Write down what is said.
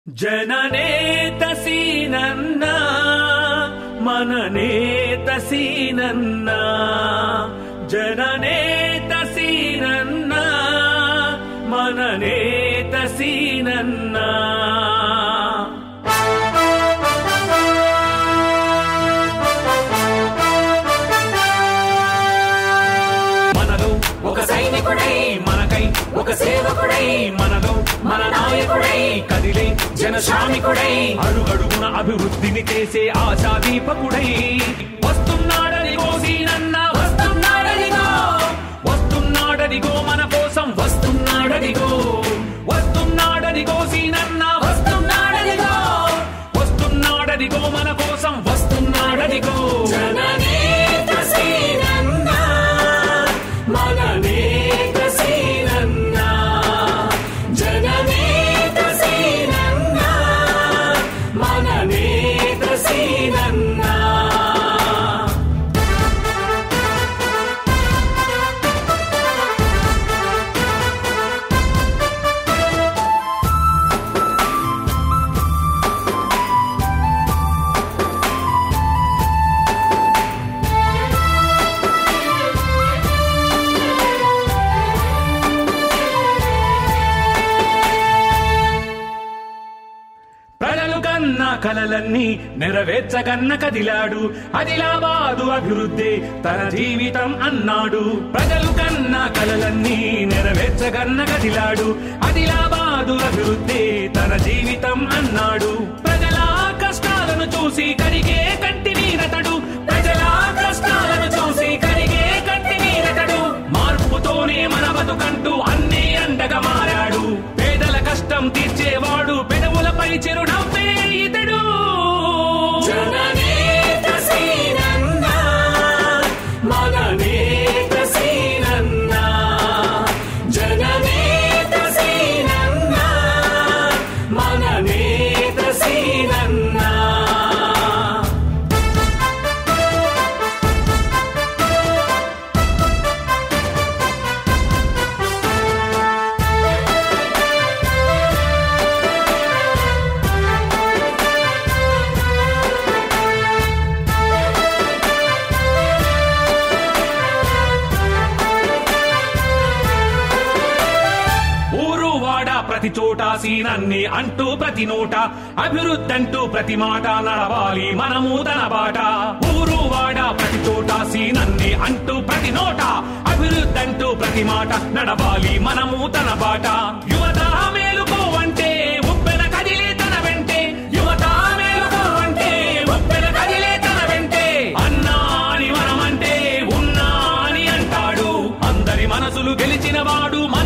జననేత సీనన్న మననేత సీనన్న జననేత సీనన్న మననేత సీనన్న మనలో ఒక సైనికుడై మనకై ఒక సేవకుడై మనలో మన నాయకుడై కదిలే జనశ్రామికుడై అడుగడుగున అభివృద్ధిని చేసే ఆశాదీపకుడై వస్తున్నాడని కోసీనన్న వస్తున్నాడనిగో వస్తున్నాడనిగో మన కోసం వస్తున్నాడనిగో వస్తున్నాడనిగో సీనన్న వస్తున్నాడనిగో వస్తున్నాడనిగో మన కోసం వస్తున్నాడనిగో జననేత సీనన్న మననేత సీనన్న జననేత సీనన్న మననేత సీనన్న ప్రజలు కన్న కలలన్నీ నెరవేర్చగన్న కదిలాడు ఆదిలాబాదు అభివృద్ధి తన జీవితం అన్నాడు ప్రజలు కన్న కలలన్నీ నెరవేర్చగన్న కదిలాడు ఆదిలాబాదు అభివృద్ధి తన జీవితం అన్నాడు ప్రజల కష్టాలను చూసి కరిగే కంటి నీరతడు ప్రజల కష్టాలను చూసి కరిగే కంటి నీరతడు మార్పుతోనే మన బతుకంటూ అన్ని అండగా మారాడు పేదల కష్టం తీర్చేవాడు పెదవులపై చిరునవ్వే ఇతడు జననేత సీనన్న మననేత సీనన్న జననేత సీనన్న మననేత సీనన్న ఊరు వాడ ప్రతి చోట సీనన్ని అంటూ ప్రతి నోట అభివృద్ధి అంటూ ప్రతి మాట నడవాలి మనము తన బాట ఊరు వాడ ప్రతి చోట సీనన్ని అంటూ ప్రతి నోట అభివృద్ధి అంటూ ప్రతి మాట నడవాలి మనము తన బాట యువత మేలుకోవంటే ఉప్పెన కదిలే తన వెంటే యువత మేలుకోవంటే ఉప్పెన కదిలే తన వెంటే అన్నా అని మనమంటే ఉన్నా అని అంటాడు అందరి మనసులు గెలిచిన వాడు